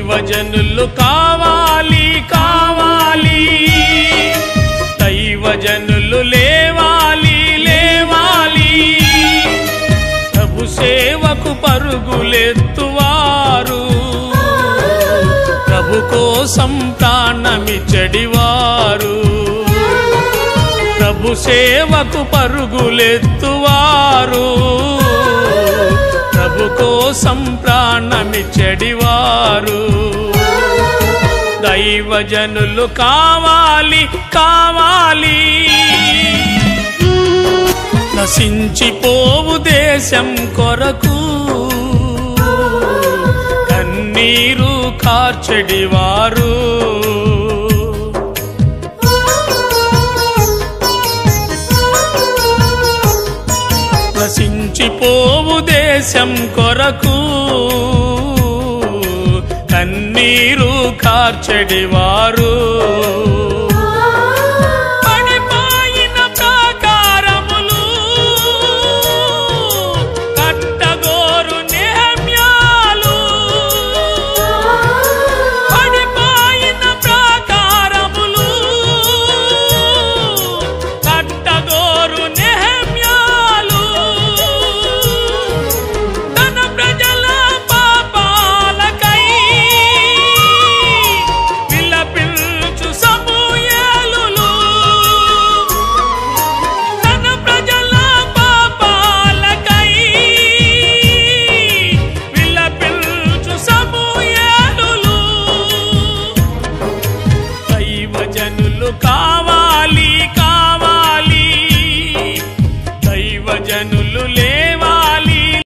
దైవజనులు కావాలి కావాలి దైవజనులు లేవాలి లేవాలి ప్రభు సేవకు పరుగులెత్తువారు ప్రభు కోసం ప్రాణమిచ్చడివారు ప్రభు సేవకు పరుగులెత్తువారు ప్రభు కోసం ప్రాణమిచ్చడివారు దైవజనులు కావాలి కావాలి నశించిపోవు దేశం కొరకు కన్నీరు కార్చడివారు నశించిపోవు దేశం కొరకు కన్నీరు కార్చడివారు